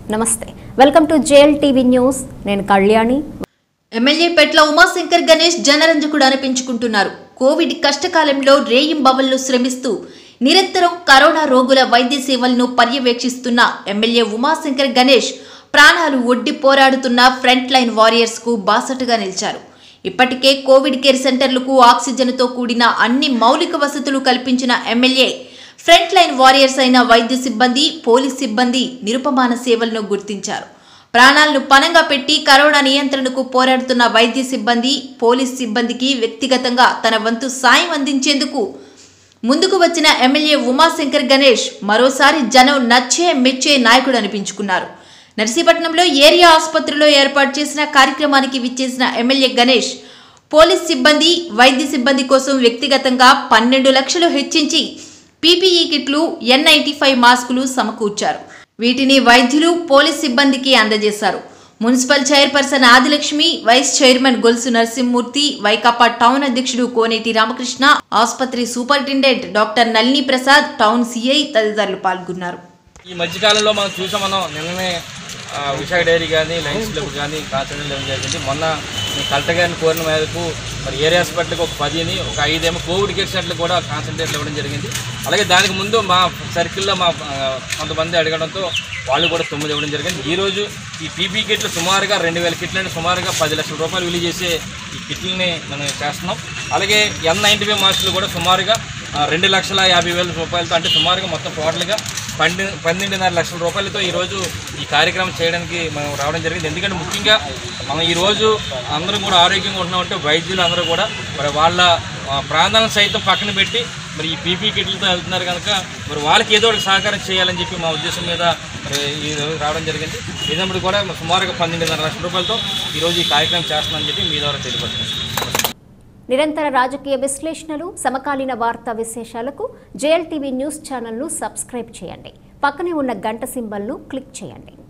నమస్తే welcome to J TV న్యూస్ news Kalyani MLA Petla Umashankar Ganesh జనరంజకుడు అనిపించుకుంటున్నారు కోవిడ్ కష్టకాలంలో రేయింబవళ్లు శ్రమిస్తూ నిరంతరం కరోనా రోగుల వైద్య సేవలను పర్యవేక్షిస్తున్న ఎమ్మెల్యే ఉమాశంకర్ గణేష్ ప్రాణాలు ఒడ్డి పోరాడుతున్న ఫ్రంట్ లైన్ వారియర్స్ కు బాసటగా నిలిచారు ఇప్పటికే కోవిడ్ కేర్ సెంటర్లకు ఆక్సిజన్తో కూడిన అన్ని మౌలిక వసతులు కల్పించిన ఎమ్మెల్యే ఫ్రంట్ లైన్ వారియర్స్ అయిన వైద్య సిబ్బంది పోలీస్ సిబ్బంది నిరుపమాన సేవలను గుర్తించారు ప్రాణాలను పనంగా పెట్టి కరోనా నియంత్రణకు పోరాడుతున్న వైద్య సిబ్బంది పోలీస్ సిబ్బందికి వ్యక్తిగతంగా తన వంతు సాయం అందించేందుకు ముందుకు వచ్చిన ఎమ్మెల్యే ఉమాశంకర్ గణేష్ మరోసారి జనం నచ్చే మెచ్చే నాయకుడు అనిపించుకున్నారు నర్సీపట్నంలో ఏరియా ఆసుపత్రిలో ఏర్పాటు చేసిన కార్యక్రమానికి విచ్చేసిన ఎమ్మెల్యే గణేష్ పోలీస్ సిబ్బంది వైద్య సిబ్బంది కోసం వ్యక్తిగతంగా పన్నెండు లక్షలు హెచ్చించి పీపీఈ కిట్లు ఎన్ నైంటీ ఫైవ్ మాస్కులు సమకూర్చారు వీటిని వైద్యులు పోలీస్ సిబ్బందికి అందజేశారు municipal chairperson Adilakshmi vice chairman Golusu Narasimhamurthy Vaikapa town అధ్యక్షుడు కోనేటి రామకృష్ణ ఆసుపత్రి superintendent doctor Nalini Prasad town CI తదితరులు పాల్గొన్నారు ఈ మధ్యకాలంలో మనం చూసాం మనం నిన్ననే ఆ, విశాఖ డైరీ కానీ లయన్స్ క్లబ్ కానీ కాన్సన్ట్రేట్ ఇవ్వడం జరిగింది మొన్న మీ కలెక్టర్ గారిని కోరిన మేరకు మరి ఏరియా హాస్పిటల్కి ఒక పదిని ఒక ఐదేమో కోవిడ్ కేర్ సెంటర్లు కూడా కాన్సన్ట్రేట్లు ఇవ్వడం జరిగింది అలాగే దానికి ముందు మా సర్కిల్లో మా ఆ, కొంతమంది అడగడంతో వాళ్ళు కూడా తొమ్మిది ఇవ్వడం జరిగింది ఈరోజు ఈ పీపీ కిట్లు సుమారుగా రెండు వేల కిట్లు అంటే సుమారుగా పది లక్షల రూపాయలు విలువ చేసే ఈ కిట్లని మనం చేస్తున్నాం అలాగే ఎన్ నైంటీ ఫైవ్ మాస్కులు కూడా సుమారుగా ఆ, రెండు లక్షల యాభై వేల రూపాయలతో అంటే సుమారుగా మొత్తం టోటల్గా పన్నెండు పన్నెండున్నర లక్షల రూపాయలతో ఈరోజు ఈ కార్యక్రమం చేయడానికి మనం రావడం జరిగింది ఎందుకంటే ముఖ్యంగా మనం ఈరోజు అందరం కూడా ఆరోగ్యంగా ఉంటున్నామంటే వైద్యులు అందరూ కూడా మరి వాళ్ళ ఆ, ప్రాణాలను సైతం పక్కన పెట్టి మరి ఈ పీపీ కిట్లతో వెళ్తున్నారు కనుక మరి వాళ్ళకి ఏదో ఒకటి సహకారం చేయాలని చెప్పి మా ఉద్దేశం మీద మరి ఈ రోజు రావడం జరిగింది ఇదప్పుడు కూడా సుమారుగా పన్నెండున్నర లక్షల రూపాయలతో ఈరోజు ఈ కార్యక్రమం చేస్తున్నామని చెప్పి మీ ద్వారా తెలియపడుతున్నాం నిరంతర రాజకీయ విశ్లేషణలు సమకాలీన వార్తా విశేషాలకు జేఎల్ టీవీ న్యూస్ ఛానల్ను సబ్స్క్రైబ్ చేయండి పక్కనే ఉన్న గంట సింబల్ను క్లిక్ చేయండి